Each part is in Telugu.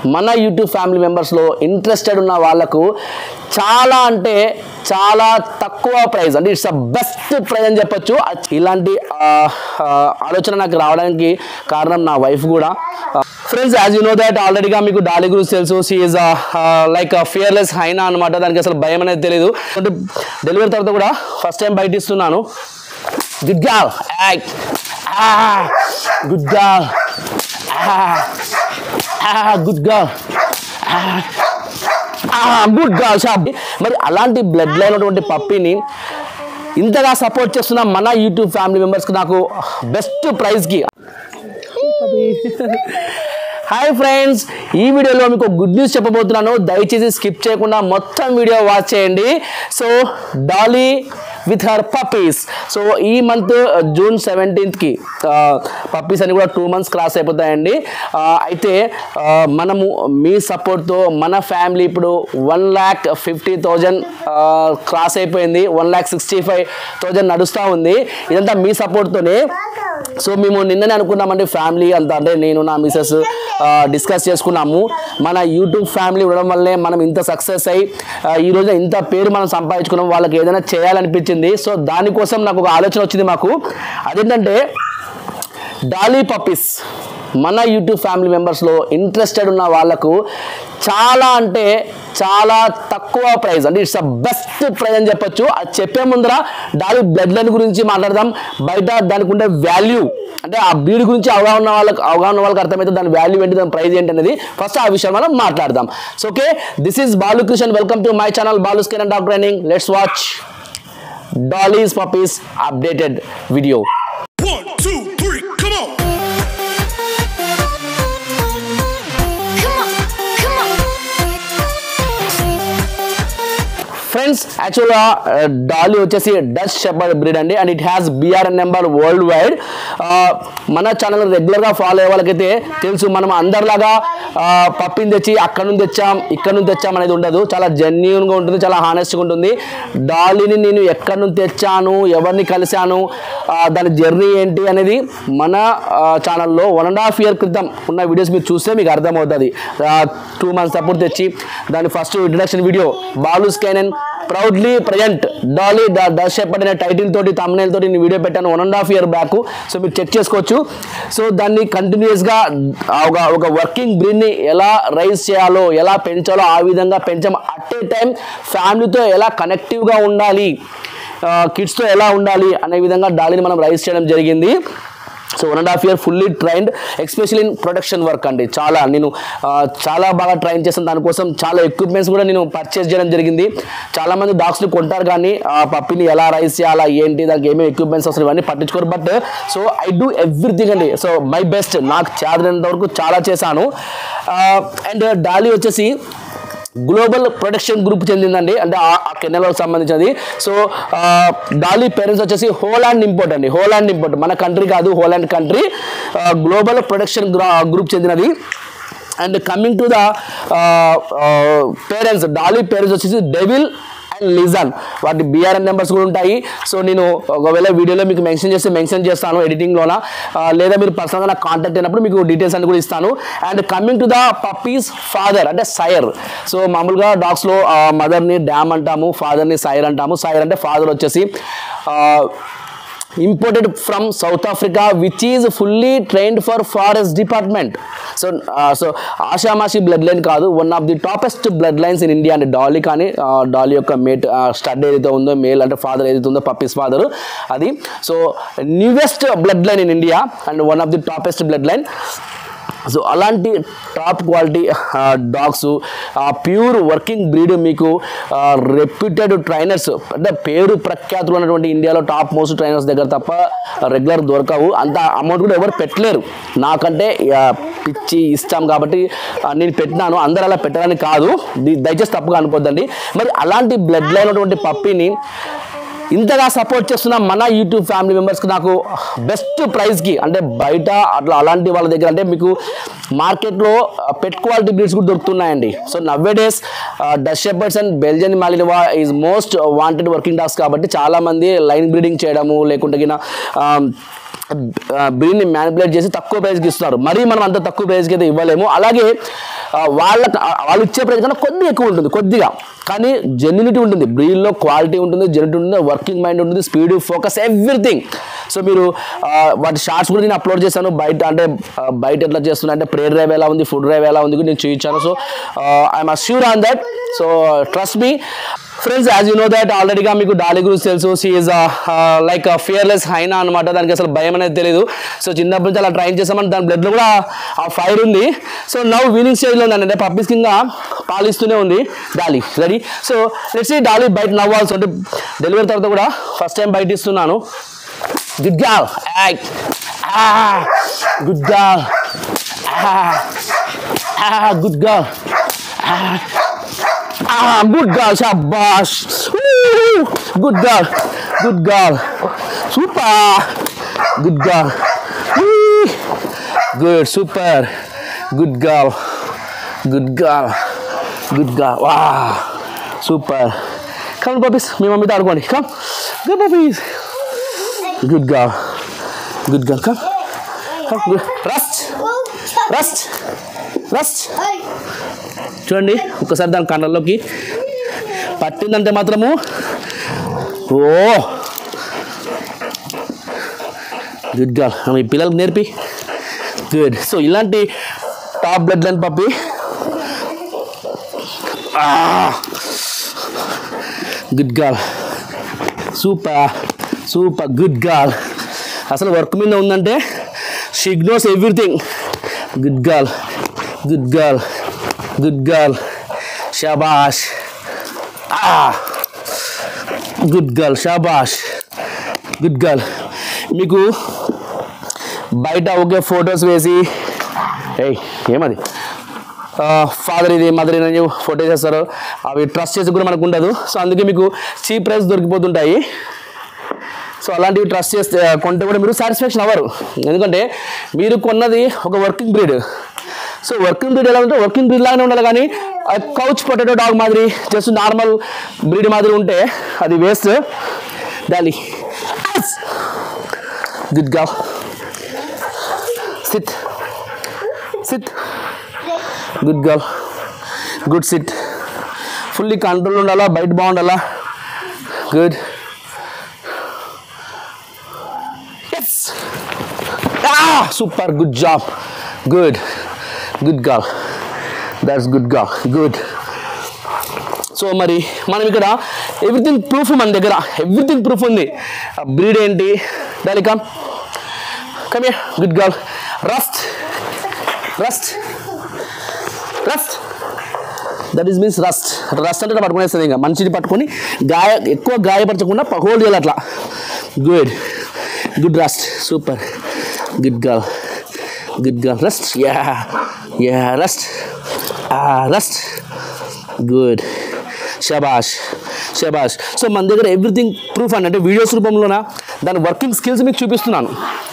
మన యూట్యూబ్ ఫ్యామిలీ మెంబర్స్లో ఇంట్రెస్టెడ్ ఉన్న వాళ్ళకు చాలా అంటే చాలా తక్కువ ప్రైస్ అంటే ఇట్స్ అ బెస్ట్ ప్రైస్ అని చెప్పొచ్చు అ- ఇలాంటి ఆ, ఆ, ఆలోచన నాకు రావడానికి కారణం నా వైఫ్ కూడా friends as you know that ఆల్రెడీగా మీకు డాలీ గురించి తెలుసు షీఈ్ లైక్ ఫియర్లెస్ హైనా అనమాట దానికి అసలు భయం అనేది తెలియదు అంటే డెలివరీ తర్వాత కూడా ఫస్ట్ టైం బయట ఇస్తున్నాను good girl good girl good girl good girl shop మరి అలాంటి బ్లడ్ లైన్ ఉన్నటువంటి పప్పిని ఇంతగా సపోర్ట్ చేస్తున్న మన యూట్యూబ్ ఫ్యామిలీ మెంబర్స్కి నాకు బెస్ట్ ప్రైజ్కి హాయ్ ఫ్రెండ్స్ ఈ వీడియోలో మీకు గుడ్ న్యూస్ చెప్పబోతున్నాను దయచేసి స్కిప్ చేయకుండా మొత్తం వీడియో వాచ్ చేయండి so Dolly with her puppies so ఈ మంత్ జూన్ సెవెంటీన్త్కి పప్పీస్ అని కూడా టూ మంత్స్ క్రాస్ అయిపోతాయండి ఆ, అయితే ఆ, మనము మీ సపోర్ట్తో మన ఫ్యామిలీ ఇప్పుడు one lakh fifty thousand cross అయిపోయింది one lakh sixty five thousand నడుస్తూ ఉంది ఇదంతా మీ సపోర్ట్తోనే సో మేము నిన్ననే అనుకున్నామండి ఫ్యామిలీ అంతా అంటే నేను నా మిసెస్ డిస్కస్ చేసుకున్నాము మన యూట్యూబ్ ఫ్యామిలీ ఉండడం వల్లే మనం ఇంత సక్సెస్ అయ్యి ఆ, ఈ రోజు ఇంత పేరు మనం సంపాదించుకున్నాం వాళ్ళకి ఏదైనా చేయాలనిపించింది సో దానికోసం నాకు ఒక ఆలోచన వచ్చింది మాకు అదేంటంటే డాలీ పప్పీస్ మన యూట్యూబ్ ఫ్యామిలీ మెంబర్స్లో ఇంట్రెస్టెడ్ ఉన్న వాళ్ళకు చాలా అంటే చాలా తక్కువ ప్రైస్ అంటే ఇట్స్ అ బెస్ట్ ప్రైస్ అని చెప్పొచ్చు అది చెప్పే ముందర డాలీ బ్లడ్ లైన్ గురించి మాట్లాడదాం బయట దానికి ఉండే వాల్యూ అంటే ఆ బ్రీడ్ గురించి అవగాహన ఉన్న వాళ్ళకి అవగాహన ఉన్న వాళ్ళకి అర్థమైతే దాని వాల్యూ ఏంటి దాని ప్రైస్ ఏంటి అనేది ఫస్ట్ ఆ విషయం మనం మాట్లాడదాం so okay this is Balu Krishna welcome to my channel Balu skin and dog training let's watch Dolly's puppies updated video One, two, three, come on! Come on, come on. Friends యాక్చువల్గా డాలీ వచ్చేసి డచ్ షెపర్డ్ బ్రీడ్ అండి and it has BRN number world wide మన ఛానల్ రెగ్యులర్గా ఫాలో అయ్యే వాళ్ళకైతే తెలుసు మనం అందరిలాగా పప్పిని తెచ్చి అక్కడ నుంచి తెచ్చాం ఇక్కడ నుంచి తెచ్చాం అనేది ఉండదు చాలా జెన్యున్గా ఉంటుంది చాలా హానెస్ట్గా ఉంటుంది డాలీని నేను ఎక్కడి నుంచి తెచ్చాను ఎవరిని కలిశాను ఆ, దాని జర్నీ ఏంటి అనేది మన ఛానల్లో వన్ అండ్ హాఫ్ ఇయర్ క్రితం ఉన్న వీడియోస్ మీరు చూస్తే మీకు అర్థమవుతుంది టూ మంత్స్ అప్పుడు తెచ్చి దాని ఫస్ట్ ఇంట్రడక్షన్ వీడియో బాలు స్కైనన్ ప్రౌడ్లీ ప్రజెంట్ డాలీ డషెప్ అనే టైటిల్ తోటి తమ్నేల్ తోటి నేను వీడియో పెట్టాను one and half year back so మీరు చెక్ చేసుకోవచ్చు సో దాన్ని కంటిన్యూస్గా ఒక ఒక వర్కింగ్ బ్రీడ్ని ఎలా రైజ్ చేయాలో ఎలా పెంచాలో ఆ విధంగా పెంచాం అట్ ఏ టైం ఫ్యామిలీతో ఎలా కనెక్టివ్గా ఉండాలి కిడ్స్తో ఎలా ఉండాలి అనే విధంగా డాలీని మనం రైజ్ చేయడం జరిగింది so one and half year fully trained especially in production work అండి చాలా నేను ఆ, చాలా బాగా ట్రైన్ చేస్తాను దానికోసం చాలా ఎక్విప్మెంట్స్ కూడా నేను పర్చేస్ చేయడం జరిగింది చాలా మంది డాగ్స్ని కొంటారు కానీ ఆ పప్పిని ఎలా రైస్ చేయాలా ఏంటి దానికి ఏమేమి ఎక్విప్మెంట్స్ వస్తాయి ఇవన్నీ పట్టించుకోరు but so I do everything అండి సో మై బెస్ట్ నాకు చాదినంత వరకు చాలా చేశాను అండ్ డాలీ వచ్చేసి గ్లోబల్ ప్రొడక్షన్ గ్రూప్ చెందిందండి అంటే ఆ ఆ కెనెలకు సంబంధించినది సో ఆ, డాలీ పేరెంట్స్ వచ్చేసి హోలాండ్ ఇంపోర్ట్ అండి హోలాండ్ ఇంపోర్ట్ మన కంట్రీ కాదు Holland country global production group చెందినది and coming to the parents Dolly parents వచ్చేసి డెవిల్ అండ్ లిజన్ వాటి బిఆర్ఎన్ నెంబర్స్ కూడా ఉంటాయి సో నేను ఒకవేళ వీడియోలో మీకు మెన్షన్ చేస్తే మెన్షన్ చేస్తాను ఎడిటింగ్లోన లేదా మీరు పర్సనల్గా నాకు కాంటాక్ట్ అయినప్పుడు మీకు డీటెయిల్స్ అన్ని కూడా ఇస్తాను and coming to the puppies father అంటే సైర్ సో మామూలుగా డాగ్స్లో మదర్ని డ్యామ్ అంటాము ఫాదర్ని సైర్ అంటాము సైర్ అంటే ఫాదర్ వచ్చేసి imported from South Africa which is fully trained for forest department so so ఆషామాషి బ్లడ్ లైన్ కాదు one of the topest blood lines in India అంటే డాలీ కానీ డాలీ యొక్క మేట్ స్టడ్ ఏదైతే ఉందో మేల్ అంటే ఫాదర్ ఏదైతే ఉందో పప్పీస్ ఫాదర్ అది so newest blood line in India and one of the topest blood line so అలాంటి top quality dogs pure working breed మీకు రెప్యూటెడ్ ట్రైనర్స్ అంటే పేరు ప్రఖ్యాతులు ఉన్నటువంటి ఇండియాలో టాప్ మోస్ట్ ట్రైనర్స్ దగ్గర తప్ప రెగ్యులర్ దొరకవు అంత అమౌంట్ కూడా ఎవరు పెట్టలేరు నాకంటే ఆ, పిచ్చి ఇష్టం కాబట్టి ఆ, నేను పెట్టినాను అందరు అలా పెట్టాలని కాదు ది- దయచేసి తప్పుగా అనుకోద్దండి మరి అలాంటి బ్లడ్ లైన్ ఉన్నటువంటి పప్పిని ఇంతగా సపోర్ట్ చేస్తున్న మన యూట్యూబ్ ఫ్యామిలీ మెంబర్స్కి నాకు బెస్ట్ ప్రైస్కి అంటే బయట అట్లా అలాంటి వాళ్ళ దగ్గర అంటే మీకు మార్కెట్లో పెట్ క్వాలిటీ బ్రీడ్స్ కూడా దొరుకుతున్నాయండి so now these Dutch shepherds and Belgian Malinois is most wanted working dogs కాబట్టి చాలామంది లైన్ బ్రీడింగ్ చేయడము లేకుంటే గిన బ్రీడ్ని మ్యానిపులేట్ చేసి తక్కువ ప్రైస్కి ఇస్తున్నారు మరీ మనం అంత తక్కువ ప్రైస్కి అయితే ఇవ్వలేము అలాగే ఆ, వాళ్ళ వాళ్ళు ఇచ్చే ప్రైస్ కన్నా కొద్దిగా ఎక్కువ ఉంటుంది కొద్దిగా కానీ జెన్యునిటీ ఉంటుంది బ్రీడ్లో క్వాలిటీ ఉంటుంది జెన్యునిటీ ఉంటుంది వర్కింగ్ మైండ్ ఉంటుంది స్పీడ్ ఫోకస్ ఎవ్రీథింగ్ సో మీరు ఆ, వాటి షార్ట్స్ కూడా నేను అప్లోడ్ చేశాను బయట అంటే ఆ, బయట ఎట్లా చేస్తున్నా అంటే ప్రేయర్ డ్రైవ్ ఎలా ఉంది ఫుడ్ డ్రైవ్ ఎలా ఉంది కూడా నేను చూపించాను so I'm assure on that so trust me friends as you know that ఆల్రెడీగా మీకు డాలీ గురించి తెలుసు షీ ఈజ్ లైక్ ఫియర్లెస్ హైనా అనమాట దానికి అసలు భయం అనేది తెలియదు సో చిన్నప్పటి నుంచి అలా ట్రైన్ చేసామని దాని బ్లడ్లో కూడా ఆ ఫైర్ ఉంది సో నవ్ వినింగ్ స్టేజ్లో ఉందండి అంటే పప్పీస్ కింద పాలిస్తూనే ఉంది డాలీ రెడీ సో లెట్స్ ఈ డాలీ బయట నవ్వాల్సి అంటే డెలివరీ తర్వాత కూడా ఫస్ట్ టైం బయట ఇస్తున్నాను good girl good girl good girl Ah, good girl, shabash. Woo! Good girl, good girl. Super. Good girl. Woo! Good, super. Good girl. Good girl. Good girl. Wow. Super. Come on, puppies. మీ మమ్మీతో ఆడుకోండి come good puppies good girl good girl come come rust rust rust చూడండి ఒక్కసారి దాని కళ్ళల్లోకి పట్టిందంటే మాత్రము ఓ గుడ్ గర్ల్ మీ పిల్లలకు నేర్పి గుడ్ సో ఇలాంటి top blood line puppy good girl super super good girl అసలు వర్క్ మీద ఉందంటే షిగ్నోస్ everything good girl good girl good girl షాబాష్ గుడ్ గర్ల్ షాబాష్ గుడ్ గర్ల్ మీకు బయట ఒకే ఫొటోస్ వేసి ఏయ్ ఏమది ఫాదర్ ఇది మదర్ ఇది అని ఫోటో చేస్తారు అవి ట్రస్ట్ చేసి కూడా మనకు ఉండదు సో అందుకే మీకు చీప్ ప్రైస్ దొరికిపోతుంటాయి సో అలాంటివి ట్రస్ట్ చేస్తే కొంటే కూడా మీరు సాటిస్ఫాక్షన్ అవ్వరు ఎందుకంటే మీరు కొన్నది ఒక working breed so working breed ఎలా ఉంటే వర్కింగ్ బ్రీడ్ లాగానే ఉండాలి కానీ కౌచ్ పొటాటో డాగ్ మాదిరి జస్ట్ నార్మల్ బ్రీడ్ మాదిరి ఉంటే అది వేస్ట్ డాలీ గుడ్ గా sit sit good girl good sit fully control ఉండాలా బయట బాగుండాలా good yes super good job good good girl that's good girl good so మరి మనం ఇక్కడ ఎవ్రీథింగ్ ప్రూఫ్ మన దగ్గర ఎవ్రీథింగ్ ప్రూఫ్ ఉంది బ్రీడ్ ఏంటి దాని come come good girl rust rust rust that is means rust rust అంటే ఇట్లా పట్టుకునేస్తుంది ఇంకా మంచిది పట్టుకొని గాయ ఎక్కువ గాయపరచకుండా హోల్డ్ చేయాలి అట్లా good good rust super good girl good girl rust yeah yeah rust rust good షబాష్ షబాష్ సో మన దగ్గర ఎవ్రీథింగ్ ప్రూఫ్ అని అంటే వీడియోస్ రూపంలోన దాని వర్కింగ్ స్కిల్స్ మీకు చూపిస్తున్నాను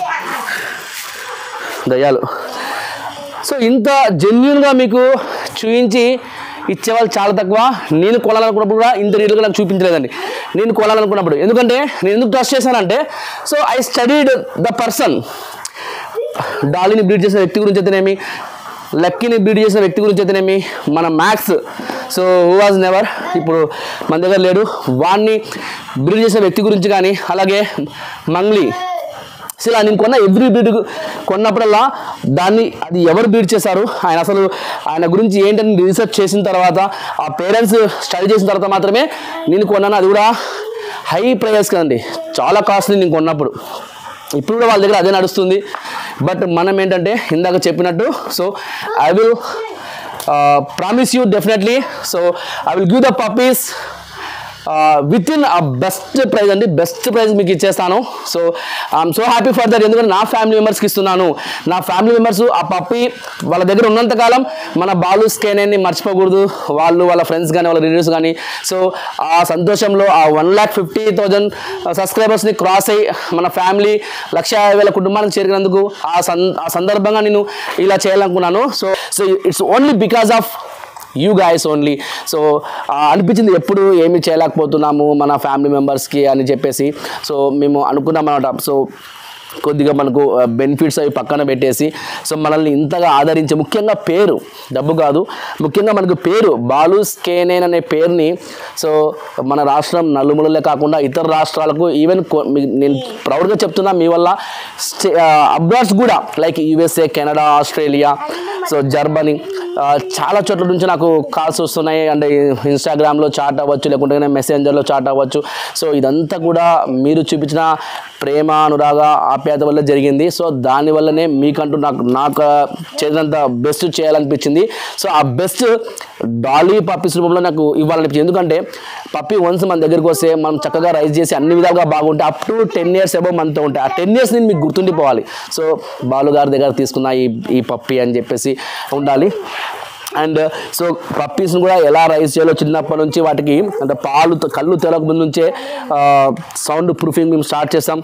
దయ్యాలు సో ఇంత జెన్యున్గా మీకు చూపించి ఇచ్చేవాళ్ళు చాలా తక్కువ నేను కొనాలనుకున్నప్పుడు కూడా ఇంత రీల్గా నాకు చూపించలేదండి నేను కొనాలనుకున్నప్పుడు ఎందుకంటే నేను ఎందుకు ట్రస్ట్ చేశానంటే so I studied the person డాలీని బ్రీడ్ చేసిన వ్యక్తి గురించి అయితేనేమి లక్కీని బ్రీడ్ చేసిన వ్యక్తి గురించి అయితేనేమి మన Max so who was never ఇప్పుడు మన దగ్గర లేడు వాడిని బ్రీడ్ చేసిన వ్యక్తి గురించి కానీ అలాగే మంగ్లీ సో ఇలా నేను కొన్న ఎవ్రీ బీడ్ కొన్నప్పుడల్లా దాన్ని అది ఎవరు బీడ్ చేశారు ఆయన అసలు ఆయన గురించి ఏంటని రీసెర్చ్ చేసిన తర్వాత ఆ పేరెంట్స్ స్టడీ చేసిన తర్వాత మాత్రమే నేను కొన్నాను అది కూడా హై ప్రైస్ కదండి చాలా కాస్ట్లీ నేను కొన్నప్పుడు ఇప్పుడు కూడా వాళ్ళ దగ్గర అదే నడుస్తుంది బట్ మనం ఏంటంటే ఇందాక చెప్పినట్టు so I will promise you definitely so I will give the puppies with in uh best prize అండి బెస్ట్ ప్రైజ్ మీకు ఇచ్చేస్తాను so I'm so happy for that ఎందుకంటే నా ఫ్యామిలీ మెంబర్స్కి ఇస్తున్నాను నా ఫ్యామిలీ మెంబర్స్ ఆ పప్పి వాళ్ళ దగ్గర ఉన్నంతకాలం మన బాలు స్కేనేని మర్చిపోకూడదు వాళ్ళు వాళ్ళ ఫ్రెండ్స్ కానీ వాళ్ళ రిలేటివ్స్ కానీ సో ఆ సంతోషంలో ఆ వన్ ల్యాక్ ఫిఫ్టీ థౌజండ్ సబ్స్క్రైబర్స్ని క్రాస్ అయ్యి మన ఫ్యామిలీ లక్ష యాభై వేల కుటుంబానికి చేరినందుకు ఆ సం ఆ సందర్భంగా నేను ఇలా చేయాలనుకున్నాను so so it's only because of you guys only so అనిపించింది ఎప్పుడు ఏమి చేయలేకపోతున్నాము మన ఫ్యామిలీ మెంబర్స్కి అని చెప్పేసి సో మేము అనుకున్నాం అనమాట సో కొద్దిగా మనకు బెనిఫిట్స్ అవి పక్కన పెట్టేసి సో మనల్ని ఇంతగా ఆదరించే ముఖ్యంగా పేరు డబ్బు కాదు ముఖ్యంగా మనకు పేరు బాలు స్కేనేన్ అనే పేరుని సో మన రాష్ట్రం నలుమూలలే కాకుండా ఇతర రాష్ట్రాలకు ఈవెన్ కొ- మీ- నేను ప్రౌడ్గా చెప్తున్నా మీ వల్ల అబ్రాడ్స్ కూడా like USA Canada Australia so Germany ఆ, చాలా చోట్ల నుంచి నాకు కాల్స్ వస్తున్నాయి అంటే ఇన్స్టాగ్రామ్లో చాట్ అవ్వచ్చు లేకుంటే మెసెంజర్లో చాట్ అవ్వచ్చు సో ఇదంతా కూడా మీరు చూపించిన ప్రేమ అనురాగ ఆప్యాయత వల్ల జరిగింది సో దానివల్లనే మీకంటూ నాకు నాకు చేసినంత బెస్ట్ చేయాలనిపించింది సో ఆ బెస్ట్ డాలీ పప్పీస్ రూపంలో నాకు ఇవ్వాలనిపించింది ఎందుకంటే పప్పి వన్స్ మన దగ్గరికి వస్తే మనం చక్కగా రైజ్ చేసి అన్ని విధాలుగా బాగుంటే up to ten years above మనతో ఉంటాయి ఆ టెన్ ఇయర్స్ నేను మీకు గుర్తుండిపోవాలి సో బాలు గారి దగ్గర తీసుకున్న ఈ ఈ పప్పి అని చెప్పేసి ఉండాలి అండ్ సో పప్పీస్ని కూడా ఎలా రైజ్ చేయాలో చిన్నప్పటి నుంచి వాటికి అంటే పాలు కళ్ళు తెలక ముందు నుంచే సౌండ్ ప్రూఫింగ్ మేము స్టార్ట్ చేస్తాం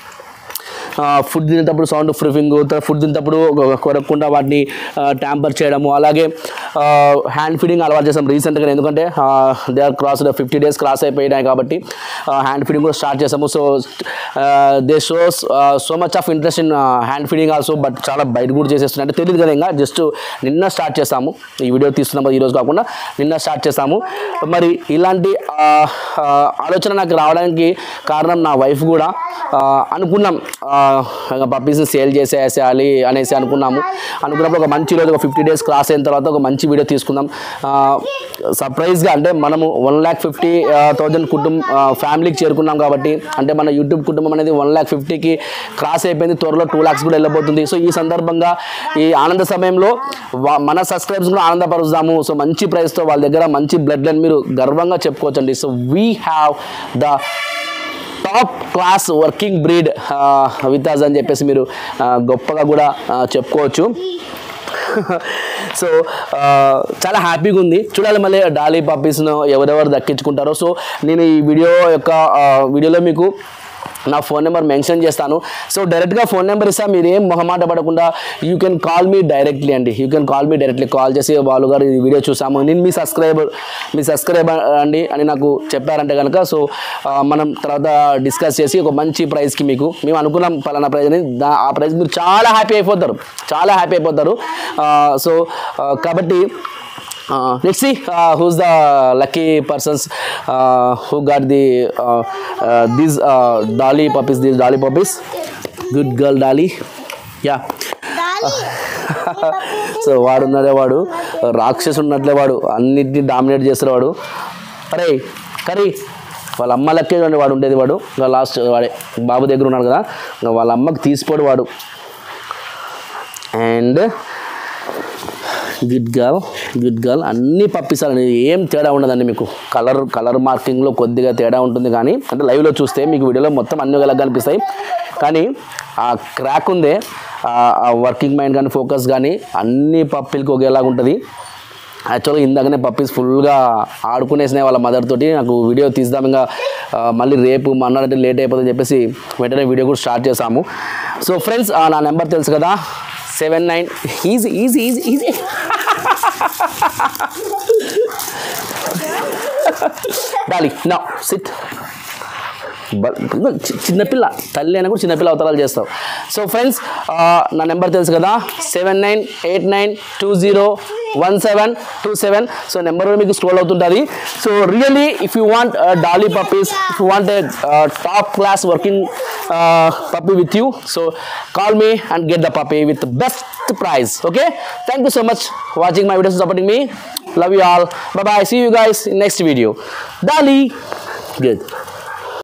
ఫుడ్ తినేటప్పుడు సౌండ్ ప్రూఫింగ్ ఫుడ్ తినేటప్పుడు కొరకుండా వాటిని ట్యాంపర్ చేయడము అలాగే హ్యాండ్ ఫీడింగ్ అలవాటు చేసాం రీసెంట్గా ఎందుకంటే they are cross fifty days cross అయిపోయినాయి కాబట్టి హ్యాండ్ ఫీడింగ్ కూడా స్టార్ట్ చేసాము so they shows so much of interest in hand feeding also but చాలా బయట కూడా చేసేస్తున్నాయి అంటే తెలియదు కదా ఇంకా జస్ట్ నిన్న స్టార్ట్ చేసాము ఈ వీడియో తీస్తున్నాము ఈరోజు కాకుండా నిన్న స్టార్ట్ చేసాము మరి ఇలాంటి ఆ, ఆ, ఆలోచన నాకు రావడానికి కారణం నా వైఫ్ కూడా ఆ, అనుకున్నాం పప్పీస్ని సేల్ చేసేసేయాలి అనేసి అనుకున్నాము అనుకున్నప్పుడు ఒక మంచి రోజు ఒక ఫిఫ్టీ డేస్ క్రాస్ అయిన తర్వాత ఒక మంచి వీడియో తీసుకుందాం సర్ప్రైజ్గా అంటే మనము వన్ ల్యాక్ ఫిఫ్టీ థౌజండ్ కుటుంబం ఫ్యామిలీకి చేరుకున్నాం కాబట్టి అంటే మన యూట్యూబ్ కుటుంబం అనేది వన్ ల్యాక్ ఫిఫ్టీకి క్రాస్ అయిపోయింది త్వరలో టూ ల్యాక్స్ కూడా వెళ్ళబోతుంది సో ఈ సందర్భంగా ఈ ఆనంద సమయంలో వా- మన సబ్స్క్రైబ్స్ కూడా ఆనందపరుస్తాము సో మంచి ప్రైస్తో వాళ్ళ దగ్గర మంచి బ్లడ్ లైన్ మీరు గర్వంగా చెప్పుకోవచ్చండి so we have the top class working breed with us అని చెప్పేసి మీరు ఆ, గొప్పగా కూడా ఆ, చెప్పుకోవచ్చు సో ఆ, చాలా హ్యాపీగా ఉంది చూడాలి మళ్ళీ డాలీ పప్పీస్ను ఎవరెవరు దక్కించుకుంటారో సో నేను ఈ వీడియో యొక్క ఆ, వీడియోలో మీకు నా ఫోన్ నెంబర్ మెన్షన్ చేస్తాను సో డైరెక్ట్గా ఫోన్ నెంబర్ ఇస్తా మీరు ఏం మొహమాట పడకుండా you can call me directly అండి you can call me directly call చేసి బాలు గారు ఈ వీడియో చూసాము నేను మీ సబ్స్క్రైబర్ మీ సబ్స్క్రైబర్ అండి అని నాకు చెప్పారంటే కనుక సో ఆ, మనం తర్వాత డిస్కస్ చేసి ఒక మంచి ప్రైస్కి మీకు మేము అనుకున్నాం పలానా ప్రైజ్ అని దా ఆ ప్రైస్ మీరు చాలా హ్యాపీ అయిపోతారు చాలా హ్యాపీ అయిపోతారు సో కాబట్టి let's see who's the lucky persons who got the these Dolly puppies these Dolly puppies good girl Dolly yeah so వాడు ఉన్నాడే వాడు రాక్షసు ఉన్నట్లే వాడు అన్నిటిని డామినేట్ చేస్తారు వాడు అరే కరీ వాళ్ళ అమ్మ లక్కే చూడండి వాడు ఉండేది వాడు ఇంకా లాస్ట్ వాడే బాబు దగ్గర ఉన్నాడు కదా ఇంకా వాళ్ళ అమ్మకి తీసిపోడు వాడు and good girl good girl అన్ని పప్పిస్తారండి ఏం తేడా ఉండదండి మీకు కలర్ కలర్ మార్కింగ్లో కొద్దిగా తేడా ఉంటుంది కానీ అంటే లైవ్లో చూస్తే మీకు వీడియోలో మొత్తం అన్ని ఒకలాగా కనిపిస్తాయి కానీ ఆ క్రాక్ ఉందే ఆ వర్కింగ్ మైండ్ కానీ ఫోకస్ కానీ అన్ని పప్పిలకి ఒకేలాగా ఉంటుంది యాక్చువల్గా ఇందాకనే పప్పీస్ ఫుల్గా ఆడుకునేసినాయి వాళ్ళ మదర్ తోటి నాకు వీడియో తీద్దాం ఇంకా ఆ, మళ్ళీ రేపు మన్నాడంటే లేట్ అయిపోతుందని చెప్పేసి వెంటనే వీడియో కూడా స్టార్ట్ చేసాము సో ఫ్రెండ్స్ నా నెంబర్ తెలుసు కదా seven nine easy easy easy easy Dolly నా సిట్ బ- చి- చిన్నపిల్ల తల్లి అయినా కూడా చిన్నపిల్ల అవతారాలు చేస్తావు సో ఫ్రెండ్స్ నా నెంబర్ తెలుసు కదా seven nine eight nine two zero one seven two seven so number కూడా మీకు స్క్రోల్ అవుతుంటుంది so really if you want Dolly puppies if you want a top class working puppy with you so call me and get the puppy with best prize okay thank you so much watching my videos supporting me love you all bye bye see you guys in next video Dolly good